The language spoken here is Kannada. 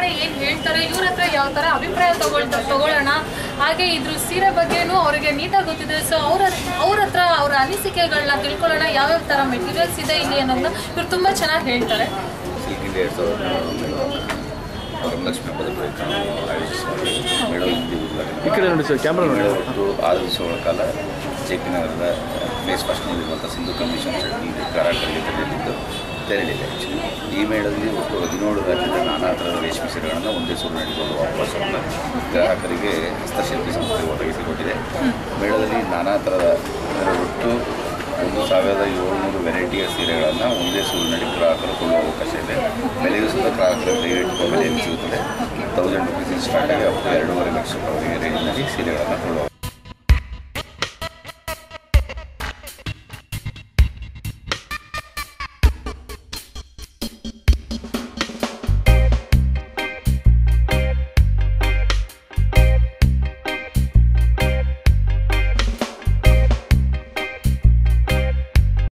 ಕಡೆ ಏನ್ ಹೇಳ್ತಾರೆ ಇವ್ರ ಹತ್ರ ಯಾವ ತರ ಅಭಿಪ್ರಾಯ ತಗೊಳ್ತಾ ತಗೊಳ್ಳೋಣ ಹಾಗೆ ಇದ್ರ ಸೀರೆ ಬಗ್ಗೆನೂ ಅವ್ರಿಗೆ ನೀಟಾಗಿ ಗೊತ್ತಿದೆ ಸೊ ಅವ್ರ ಅವ್ರ ಹತ್ರ ಅವ್ರ ಅನಿಸಿಕೆಗಳನ್ನ ತಿಳ್ಕೊಳ್ಳೋಣ ಯಾವ್ಯಾವ ತರ ಮೆಟೀರಿಯಲ್ಸ್ ಇದೆ ಇಲ್ಲಿ ಅನ್ನೋದನ್ನ ಇವ್ರು ತುಂಬಾ ಚೆನ್ನಾಗಿ ಹೇಳ್ತಾರೆ ಸಿಲ್ಕ್ ಇಂಡಿಯಾ ಎರಡು ಸಾವಿರದ ಹನ್ನೆರಡು ವರಮಲಕ್ಷ್ಮಿ ಹಬ್ಬದ ಪ್ರಯುಕ್ತ ನಾವು ಆಯೋಜಿಸಿದ್ವಿ ಮೇಳದ ಹಿಂದಿ ಈ ಕಡೆ ನೋಡಿ ಸರ್ ಕ್ಯಾಮ್ರಾ ನೋಡಿ ಒಟ್ಟು ಆರು ದಿವಸಗಳ ಕಾಲ ಜೆ ಪಿ ನಗರದ ಫೇಸ್ ಫಸ್ಟ್ನಲ್ಲಿರುವಂಥ ಸಿಂಧು ಕಮಿಷನ್ ಶೆಟ್ಟಿ ಕಾರಾಟಲ್ಲಿ ತೆರೆಯಲಿದ್ದು ತೆರಳಿದೆ ಈ ಮೇಳದಲ್ಲಿ ಒಟ್ಟು ಹದಿನೇಳು ರಾಜ್ಯದ ನಾನಾ ಥರದ ರೇಷ್ಮೆ ಸೀರೆಗಳನ್ನು ಒಂದೇ ಸೂರು ನಡೆದುಕೊಂಡು ಅವಕಾಶವನ್ನು ಗ್ರಾಹಕರಿಗೆ ಹಸ್ತಶಿಲ್ಪಿ ಸಂಸ್ಥೆ ಒದಗಿಸಿಕೊಟ್ಟಿದೆ ಮೇಳದಲ್ಲಿ ನಾನಾ ಥರದ ಅಂದರೆ ಒಟ್ಟು ಒಂದು ಸಾವಿರದ ಏಳ್ನೂರು ವೆರೈಟಿಯ ಸೀರೆಗಳನ್ನು ಒಂದೇ ಸೂರಿನಡಿ ಗ್ರಾಹಕರು ಕೊಳ್ಳುವ ಅವಕಾಶ ಇದೆ ಬೆಲೆಯೂ ಸಹ ಗ್ರಾಹಕರ ರೇಟ್ ಬೆಲೆಯಲ್ಲಿ ಸಿಗುತ್ತದೆ ತೌಸಂಡ್ ರುಪೀಸ್ ಸ್ಟಾರ್ಟ್ ಆಗಿ ಅಪ್ ಟು ಎರಡೂವರೆ ಲಕ್ಷ ರೇಂಜ್ನಲ್ಲಿ ಸೀರೆಗಳನ್ನು ಕೊಳ್ಳುವ